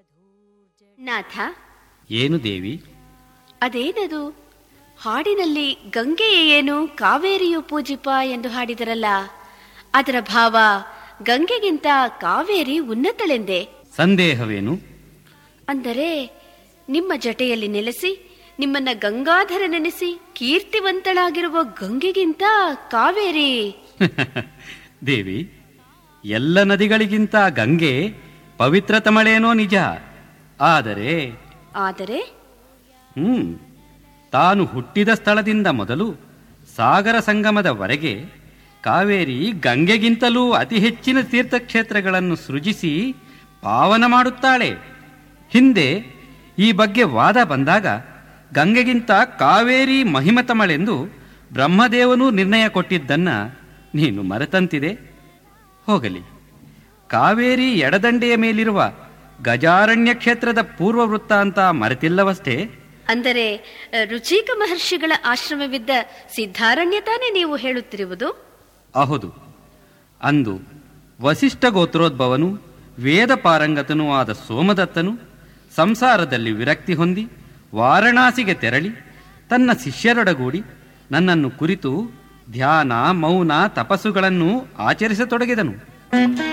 ನಾಥ ಏನು ದೇವಿ ಅದೇನದು ಹಾಡಿನಲ್ಲಿ ಗಂಗೆಯ ಏನು ಕಾವೇರಿಯು ಪೂಜಿಪ ಎಂದು ಹಾಡಿದರಲ್ಲ ಅದರ ಭಾವ ಗಂಗೆಗಿಂತ ಕಾವೇರಿ ಉನ್ನತಳೆಂದೆ ಸಂದೇಹವೇನು ಅಂದರೆ ನಿಮ್ಮ ಜಟೆಯಲ್ಲಿ ನೆಲೆಸಿ ನಿಮ್ಮನ್ನ ಗಂಗಾಧರ ನೆನೆಸಿ ಕೀರ್ತಿವಂತಳಾಗಿರುವ ಗಂಗೆಗಿಂತ ಕಾವೇರಿ ದೇವಿ ಎಲ್ಲ ನದಿಗಳಿಗಿಂತ ಗಂಗೆ ಪವಿತ್ರತಮಳೇನೋ ನಿಜ ಆದರೆ ಆದರೆ ಹ್ಮ್ ತಾನು ಹುಟ್ಟಿದ ಸ್ಥಳದಿಂದ ಮೊದಲು ಸಾಗರ ಸಂಗಮದವರೆಗೆ ಕಾವೇರಿ ಗಂಗೆಗಿಂತಲೂ ಅತಿ ಹೆಚ್ಚಿನ ತೀರ್ಥಕ್ಷೇತ್ರಗಳನ್ನು ಸೃಜಿಸಿ ಪಾವನ ಮಾಡುತ್ತಾಳೆ ಹಿಂದೆ ಈ ಬಗ್ಗೆ ವಾದ ಬಂದಾಗ ಗಂಗೆಗಿಂತ ಕಾವೇರಿ ಮಹಿಮತಮಳೆಂದು ಬ್ರಹ್ಮದೇವನೂ ನಿರ್ಣಯ ಕೊಟ್ಟಿದ್ದನ್ನ ನೀನು ಮರೆತಂತಿದೆ ಹೋಗಲಿ ಕಾವೇರಿ ಎಡದಂಡೆಯ ಮೇಲಿರುವ ಗಜಾರಣ್ಯ ಕ್ಷೇತ್ರದ ಪೂರ್ವ ವೃತ್ತಾಂತ ಮರೆತಿಲ್ಲವಷ್ಟೇ ಅಂದರೆ ರುಚಿಕ ಮಹರ್ಷಿಗಳ ಆಶ್ರಮವಿದ್ದ ಸಿದ್ಧಾರಣ್ಯ ತಾನೇ ನೀವು ಹೇಳುತ್ತಿರುವುದು ಅಹುದು ಅಂದು ವಸಿಷ್ಠ ಗೋತ್ರೋದ್ಭವನು ವೇದ ಪಾರಂಗತನೂ ಆದ ಸೋಮದತ್ತನು ಸಂಸಾರದಲ್ಲಿ ವಿರಕ್ತಿ ಹೊಂದಿ ವಾರಣಾಸಿಗೆ ತೆರಳಿ ತನ್ನ ಶಿಷ್ಯರೊಡಗೂಡಿ ನನ್ನನ್ನು ಕುರಿತು ಧ್ಯಾನ ಮೌನ ತಪಸ್ಸುಗಳನ್ನು ಆಚರಿಸತೊಡಗಿದನು